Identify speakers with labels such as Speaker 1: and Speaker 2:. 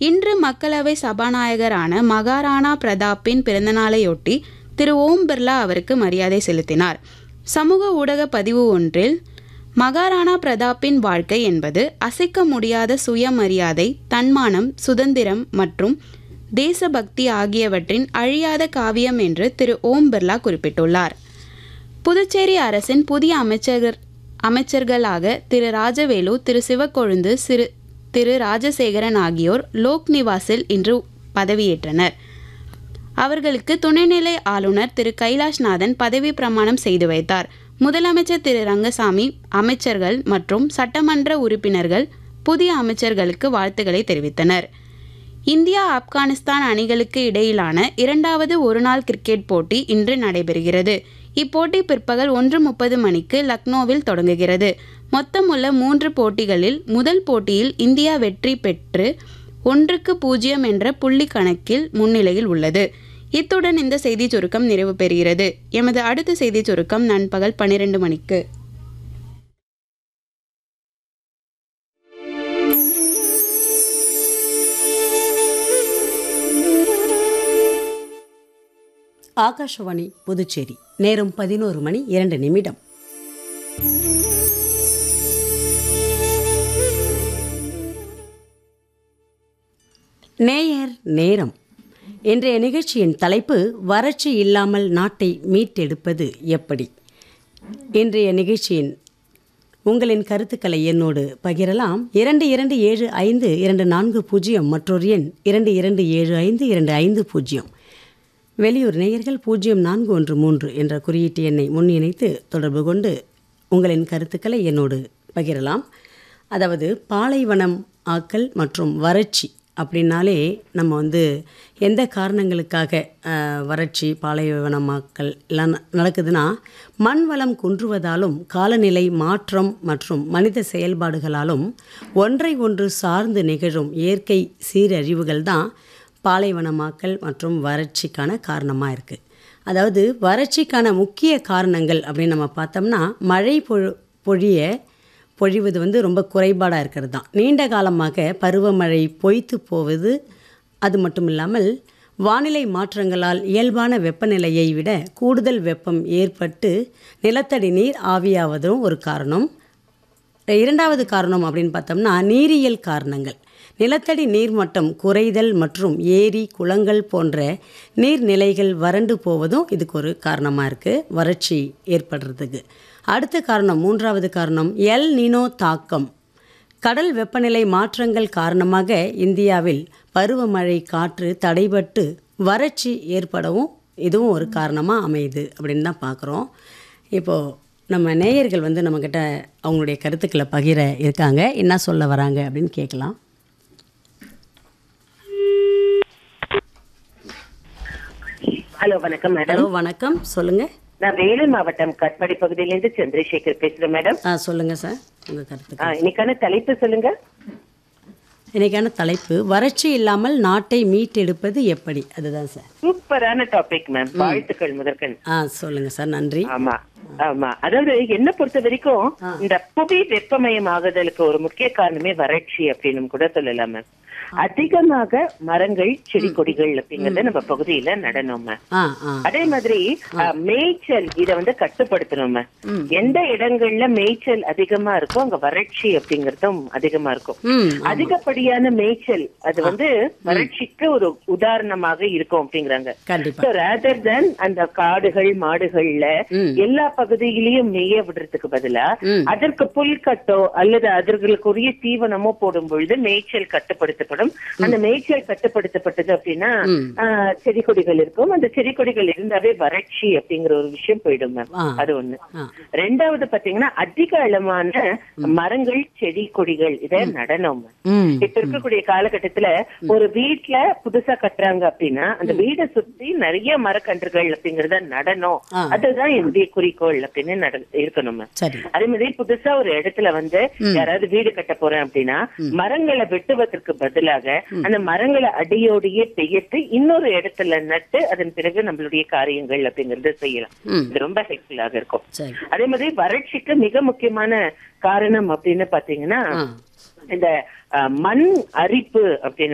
Speaker 1: இன்று மக்களவை சபாநாயகரான மகாராணா பிரதாப்பின் பிறந்தநாளையொட்டி திரு ஓம் பிர்லா அவருக்கு மரியாதை செலுத்தினார் சமூக ஊடக பதிவு ஒன்றில் மகாராணா பிரதாப்பின் வாழ்க்கை என்பது அசைக்க முடியாத சுயமரியாதை தன்மானம் சுதந்திரம் மற்றும் தேசபக்தி ஆகியவற்றின் அழியாத காவியம் என்று திரு ஓம் பிர்லா குறிப்பிட்டுள்ளார் புதுச்சேரி அரசின் புதிய அமைச்சர் அமைச்சர்களாக திரு ராஜவேலு திரு சிவக்கொழுந்து சிறு திரு ராஜசேகரன் ஆகியோர் லோக் நிவாஸில் இன்று பதவியேற்றனர் அவர்களுக்கு துணைநிலை ஆளுநர் திரு கைலாஷ்நாதன் பதவி பிரமாணம் செய்து வைத்தார் முதலமைச்சர் திரு ரங்கசாமி அமைச்சர்கள் மற்றும் சட்டமன்ற உறுப்பினர்கள் புதிய அமைச்சர்களுக்கு வாழ்த்துக்களை தெரிவித்தனர் இந்தியா ஆப்கானிஸ்தான் அணிகளுக்கு இடையிலான இரண்டாவது ஒருநாள் கிரிக்கெட் போட்டி இன்று நடைபெறுகிறது இப்போட்டி பிற்பகல் ஒன்று முப்பது மணிக்கு லக்னோவில் தொடங்குகிறது மொத்தமுள்ள மூன்று போட்டிகளில் முதல் போட்டியில் இந்தியா வெற்றி பெற்று ஒன்றுக்கு பூஜ்ஜியம் என்ற புள்ளி கணக்கில் முன்னிலையில் உள்ளது இத்துடன் இந்த செய்தி சுருக்கம் நிறைவு பெறுகிறது எமது அடுத்த செய்தி சுருக்கம் நண்பகல் பன்னிரண்டு மணிக்கு
Speaker 2: ஆகாஷவாணி புதுச்சேரி நேரம் பதினோரு மணி இரண்டு நிமிடம் நேயர் நேரம் இன்றைய நிகழ்ச்சியின் தலைப்பு வறட்சி இல்லாமல் நாட்டை மீட்டெடுப்பது எப்படி இன்றைய நிகழ்ச்சியின் உங்களின் கருத்துக்களை என்னோடு பகிரலாம் இரண்டு இரண்டு ஏழு ஐந்து இரண்டு நான்கு பூஜ்ஜியம் மற்றொரு எண் இரண்டு இரண்டு ஏழு ஐந்து இரண்டு ஐந்து பூஜ்ஜியம் வெளியூர் நேயர்கள் பூஜ்ஜியம் நான்கு ஒன்று மூன்று என்ற குறியீட்டு எண்ணை முன் இணைத்து தொடர்பு கொண்டு உங்களின் கருத்துக்களை என்னோடு பகிரலாம் அதாவது பாலைவனம் ஆக்கல் மற்றும் வறட்சி அப்படின்னாலே நம்ம வந்து எந்த காரணங்களுக்காக அஹ், வறட்சி பாலைவனமாக்கல் எல்லாம் ந- நடக்குதுன்னா மண் வளம் குன்றுவதாலும் காலநிலை மாற்றம் மற்றும் மனித செயல்பாடுகளாலும் ஒன்றை ஒன்று சார்ந்து நிகழும் இயற்கை சீரழிவுகள் தான் பாலைவனமாக்கல் மற்றும் வறட்சிக்கான காரணமாக இருக்குது அதாவது வறட்சிக்கான முக்கிய காரணங்கள் அப்படின்னு நம்ம பார்த்தோம்னா மழை பொழு பொழிய பொழிவது வந்து ரொம்ப குறைபாடாக இருக்கிறது தான் நீண்ட காலமாக பருவமழை பொய்த்து போவது அது மட்டும் இல்லாமல் வானிலை மாற்றங்களால் இயல்பான வெப்பநிலையை விட கூடுதல் வெப்பம் ஏற்பட்டு நிலத்தடி நீர் ஆவியாவதும் ஒரு காரணம் இரண்டாவது காரணம் அப்படின்னு பார்த்தோம்னா நீரியல் காரணங்கள் நிலத்தடி நீர்மட்டம் குறைதல் மற்றும் ஏரி குளங்கள் போன்ற நீர்நிலைகள் வறண்டு போவதும் இதுக்கு ஒரு காரணமாக இருக்குது வறட்சி ஏற்படுறதுக்கு அடுத்த காரணம் மூன்றாவது காரணம் எல் நினோ தாக்கம் கடல் வெப்பநிலை மாற்றங்கள் காரணமாக இந்தியாவில் பருவமழை காற்று தடைபட்டு வறட்சி ஏற்படவும் இதுவும் ஒரு காரணமாக அமையுது அப்படின்னு தான் பார்க்குறோம் இப்போது நம்ம நேயர்கள் வந்து நம்மக்கிட்ட அவங்களுடைய கருத்துக்களை பகிர இருக்காங்க என்ன சொல்ல வராங்க அப்படின்னு கேட்கலாம்
Speaker 3: ஹலோ வணக்கம் மேடம்
Speaker 2: ஹலோ வணக்கம் சொல்லுங்கள்
Speaker 3: நான் வேலூர் மாவட்டம் கட்பாடி பகுதியிலிருந்து சந்திரசேகர் பேசுறேன் மேடம்
Speaker 2: ஆ சொல்லுங்கள் சார் உங்கள் கருத்துக்கள்
Speaker 3: ஆ, இன்னைக்கான தலைப்பு சொல்லுங்க
Speaker 2: இன்றைக்கான தலைப்பு வறட்சி இல்லாமல் நாட்டை மீட்டெடுப்பது எப்படி அதுதான் சார்
Speaker 3: சூப்பரான டாபிக் மேம் வாழ்த்துக்கள் முதற்கண்
Speaker 2: ஆ சொல்லுங்கள் சார் நன்றி
Speaker 3: ஆமா ஆமா அதாவது என்ன பொறுத்த வரைக்கும் இந்த புவி வெப்பமயம் ஆகுதலுக்கு ஒரு முக்கிய காரணமே வறட்சி அப்படின்னு கூட சொல்லலாம் மேம் அதிகமாக மரங்கள் செடி கொடிகள் அப்படிங்கறத நம்ம பகுதியில நடணும் மேம்
Speaker 2: ஆ ஆ
Speaker 3: அதே மாதிரி அஹ், மேய்ச்சல் இத வந்து கட்டுப்படுத்தணும் மேம் எந்த இடங்கள்ல மேய்ச்சல் அதிகமா இருக்கோ அங்க வறட்சி அப்படிங்கறதும் அதிகமா இருக்கும்
Speaker 2: ம்
Speaker 3: அதிகப்படியான மேய்ச்சல் அது வந்து வறட்சிக்கு ஒரு உதாரணமாக இருக்கும் அப்படிங்கிறாங்க
Speaker 2: கண்டிப்பாக
Speaker 3: So, rather than அந்த காடுகள் மாடுகள்ல
Speaker 2: ம்.
Speaker 3: எல்லா பகுதியிலையும் மேய விடுறதுக்கு பதிலா
Speaker 2: ம்.
Speaker 3: அதற்கு புல்கட்டோ அல்லது அதற்குரிய தீவனமோ போடும் பொழுது மேய்ச்சல் கட்டுப்படுத்தப்படும் அந்த மேய்ச்சல் கட்டுப்படுத்தப்பட்டது அப்படின்னா
Speaker 2: ம்.
Speaker 3: ஆஹ், செடி கொடிகள் இருக்கும் அந்த செடி கொடிகள் இருந்தாவே வறட்சி அப்படிங்கிற ஒரு விஷயம் போயிடும் மேம்
Speaker 2: ஆ.
Speaker 3: அது ஒண்ணு
Speaker 2: ஆ
Speaker 3: ரெண்டாவது பாத்தீங்கன்னா அதிக அளவான மரங்கள் செடி கொடிகள் இத நடனம்
Speaker 2: ம்
Speaker 3: இப்ப இருக்கக்கூடிய காலகட்டத்துல ஒரு வீட்ல புதுசா கட்டுறாங்க அப்படின்னா அந்த வீடை சுத்தி நிறைய மரக்கன்றுகள் அப்படிங்கறத நடனம்
Speaker 2: ஆ.
Speaker 3: அதுதான் என்னுடைய குறிக்கோள் அப்படின்னு நட இருக்கணும் ma'am.
Speaker 2: சரி
Speaker 3: அதே மாதிரி புதுசா ஒரு இடத்துல வந்து யாராவது வீடு கட்ட போறேன் அப்படின்னா மரங்களை வெட்டுவதற்கு பதிலாக அந்த மரங்களை அடியோடையே பெயர்த்து இன்னொரு இடத்துல நட்டு அதன் பிறகு நம்மளுடைய காரியங்கள் அப்படிங்கறத செய்யலாம்
Speaker 2: ம்
Speaker 3: இது ரொம்ப ஹெல்ப்ஃபுல்லாக இருக்கும்
Speaker 2: சரி
Speaker 3: அதே மாதிரி வறட்சிக்கு மிக முக்கியமான காரணம் அப்படின்னு பாத்தீங்கன்னா
Speaker 2: ஆ
Speaker 3: இந்த அஹ், மண் அரிப்பு அப்படின்னு